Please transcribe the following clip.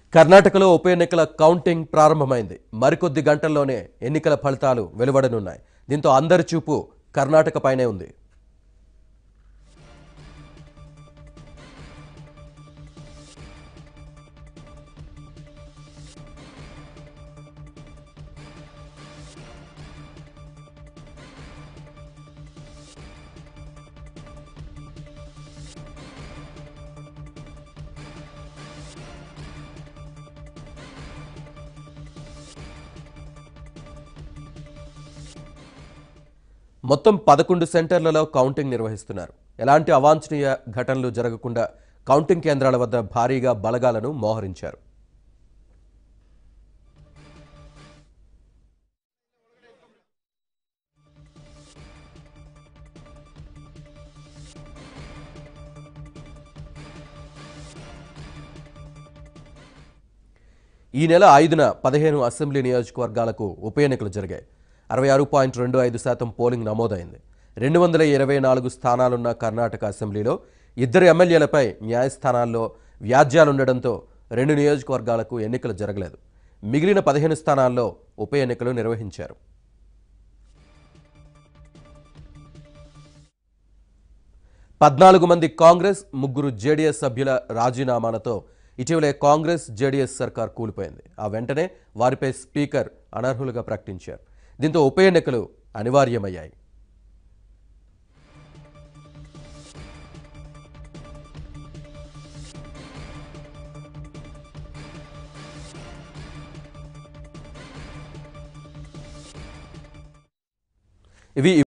కర్ణాటకలో ఉప ఎన్నికల కౌంటింగ్ ప్రారంభమైంది మరికొద్ది గంటల్లోనే ఎన్నికల ఫలితాలు వెలువడనున్నాయి దీంతో అందరి చూపు కర్ణాటక పైనే ఉంది మొత్తం పదకొండు సెంటర్లలో కౌంటింగ్ నిర్వహిస్తున్నారు ఎలాంటి అవాంఛనీయ ఘటనలు జరగకుండా కౌంటింగ్ కేంద్రాల వద్ద భారీగా బలగాలను మోహరించారు ఈ నెల ఐదున పదిహేను అసెంబ్లీ నియోజకవర్గాలకు ఉప ఎన్నికలు జరిగాయి అరవై ఆరు పాయింట్ రెండు ఐదు శాతం పోలింగ్ నమోదైంది రెండు వందల ఇరవై నాలుగు స్థానాలున్న కర్ణాటక అసెంబ్లీలో ఇద్దరు ఎమ్మెల్యేలపై న్యాయస్థానాల్లో వ్యాజ్యాలుండడంతో రెండు నియోజకవర్గాలకు ఎన్నికలు జరగలేదు మిగిలిన పదిహేను స్థానాల్లో ఉప ఎన్నికలు నిర్వహించారు పద్నాలుగు మంది కాంగ్రెస్ ముగ్గురు జేడీఎస్ సభ్యుల రాజీనామాలతో ఇటీవలే కాంగ్రెస్ జేడీఎస్ సర్కార్ కూలిపోయింది ఆ వెంటనే వారిపై స్పీకర్ అనర్హులుగా ప్రకటించారు దీంతో ఉప ఎన్నికలు అనివార్యమయ్యాయి ఇవి